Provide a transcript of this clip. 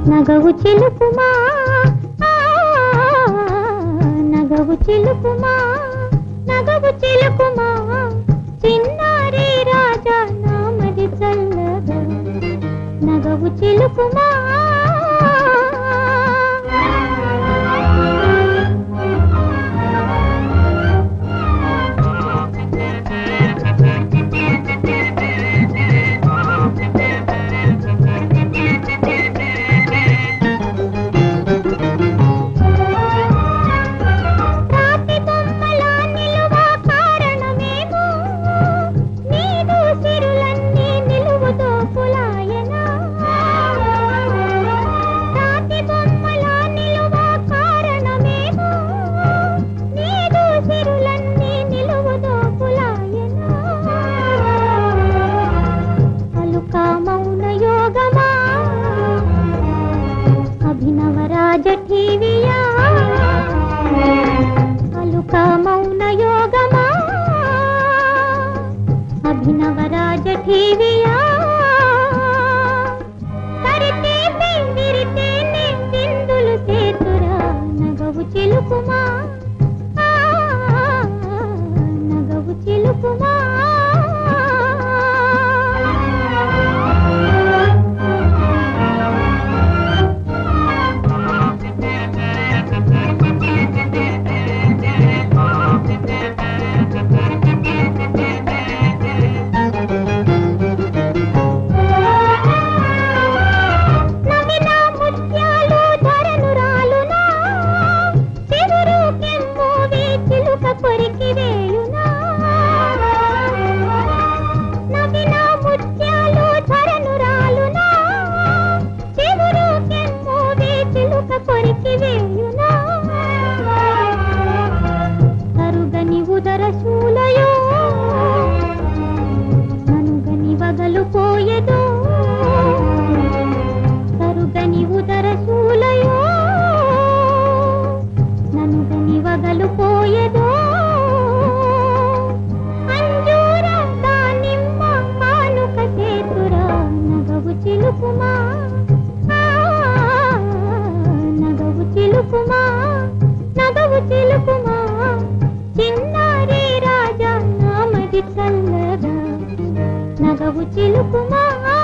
నగవు చిలుకుమా ఆ, నగవు చిలుకుమా నగవు చిలుకుమా చిన్నారి రాజా నామది చల్లగా నగవు చిలుకుమా రాతి బొమ్మలా నిలువ కారణమేమో నీదు సిరులన్నీ నిలువుతో పులాయనా రాతి బొమ్మలా నిలువ కారణమేమో నీదు సిరులన్నీ నిలువుతో పులాయనా అలుక మౌన యోగమా అభినవ రాజ ఠీవియా అలుక మౌన యోగమా అభినవ రాజ ఠీవియా కరితే విరితే చిందులు చేతురా నగవు చిలుకుమా ఆ, నగవు చిలుకుమా నవిన ముత్యాలు ధరను రాలునా చిగురు కెమ్మోవి చిలుక కొరికి వేయునా నవిన ముత్యాలు ధరను రాలునా చిగురు కెమ్మోవి చిలుక కొరికి వేయునా కరుగని ఉదర శూలయో ననుగని వగలు పోయెదో కరుగని ఉదర శూలయో ననుగని వగలు పోయెదో అంజూర దానిమ్మ కానుక చేతురా నగవు చిలుకుమా ఆ, నగవు చిలుకుమా నగవు చిలుకుమా చిన్నారి రాజా నామది చల్లగా నగవు చిలుకుమా